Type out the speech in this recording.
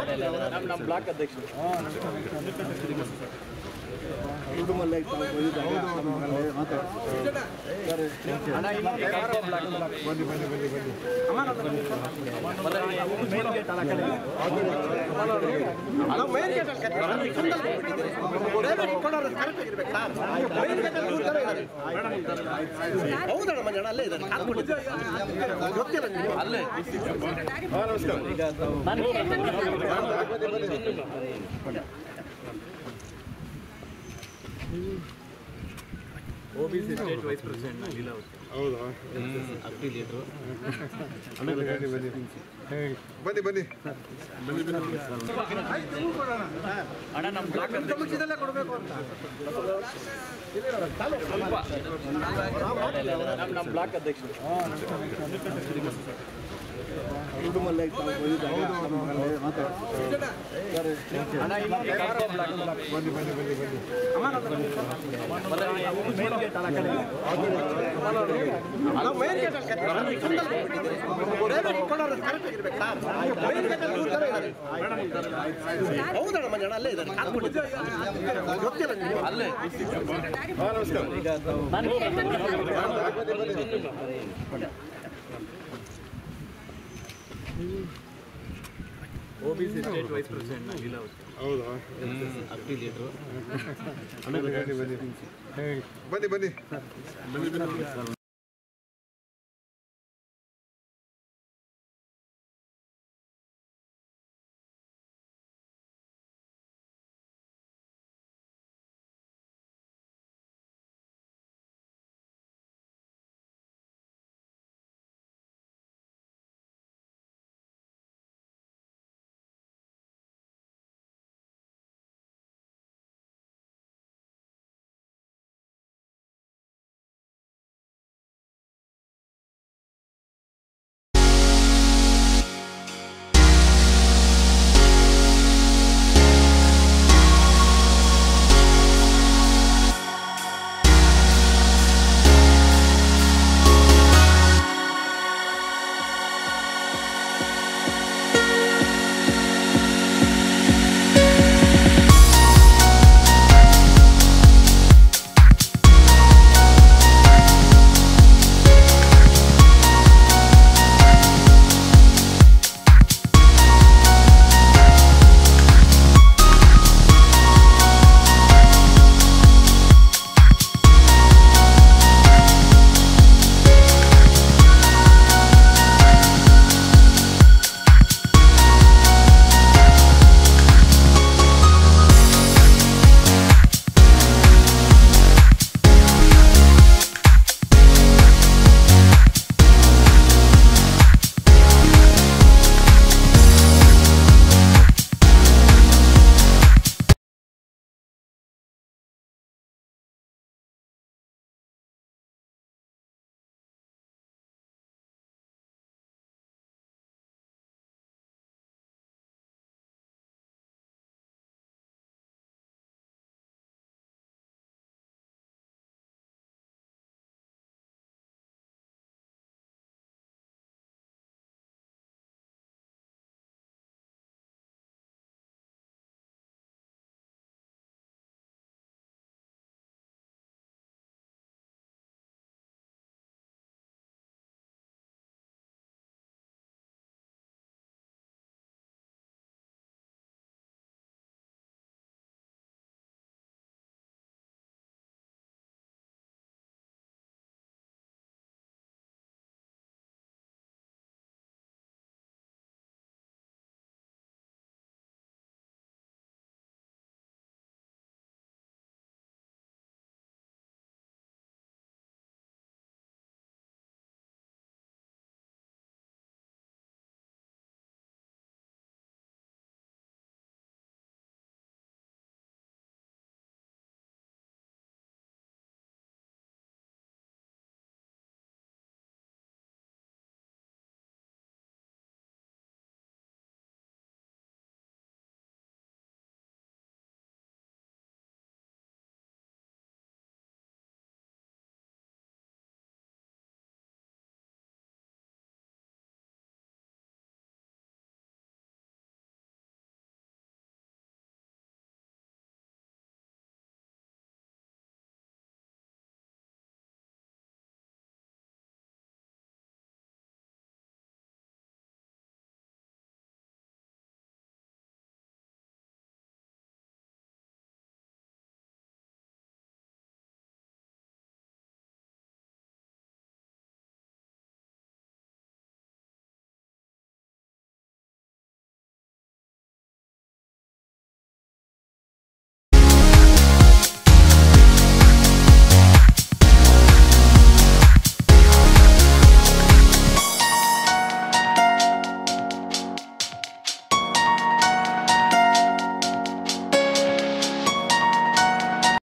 ನಮ್ಮ ನಮ್ಮ ಬ್ಲಾಕ್ ಅಧ್ಯಕ್ಷರು ಅಣ್ಣ ಇನ್ನೊಂದು ಕಾರ್ಕಳ ಬ್ಲಾಕ್ ಹೌದಣ್ಣ ಮನೆ ಅಲ್ಲೇ ಇದ್ದಾರೆ ಗೊತ್ತಿಲ್ಲ ನಿಮ್ಗೆ ಅಲ್ಲೇ OBC state vice president Leelavathi ಹೌದಾ ಅಗ್ರಿ ಲೀಡ್ರು ಬನ್ನಿ ಬನ್ನಿ ಬನ್ನಿ ಬನ್ನಿ ಅಣ್ಣ ನಮ್ಮ ಬ್ಲಾಕ್ ಅಧ್ಯಕ್ಷರು ಇದೆಲ್ಲ ಕೊಡಬೇಕು ಅಂತ ನಮ್ಮ ನಮ್ಮ ಬ್ಲಾಕ್ ಅಧ್ಯಕ್ಷರು ಅಣ್ಣ ಇನ್ನೊಂದು ಕಾರ್ಕಳ ಬ್ಲಾಕ್ ಬನ್ನಿ ಬನ್ನಿ ಬನ್ನಿ ಬನ್ನಿ ನಾವು ಮೇನ್ ಗೇಟ್ ಅಲ್ಲಿ ಕಟ್ಟಿ ಕರೆಕ್ಟ್ ಆಗಿರ್ಬೇಕು ಸರ್ ಮೇನ್ ಗೇಟ್ ಅಲ್ಲಿ ಇದ್ದಾರೆ ಇದ್ದಾರೆ. ಹೌದಣ್ಣ ಮನೆ ಅಲ್ಲೇ ಇದ್ದಾರೆ ಗೊತ್ತಿಲ್ಲ ನಿಮ್ಗೆ ಅಲ್ಲೇ OBC state vice president Leelavathi ಹೌದಾ ಅಗ್ರಿ ಲೀಡ್ರು ಬನ್ನಿ ಬನ್ನಿ ಬನ್ನಿ ಬನ್ನಿ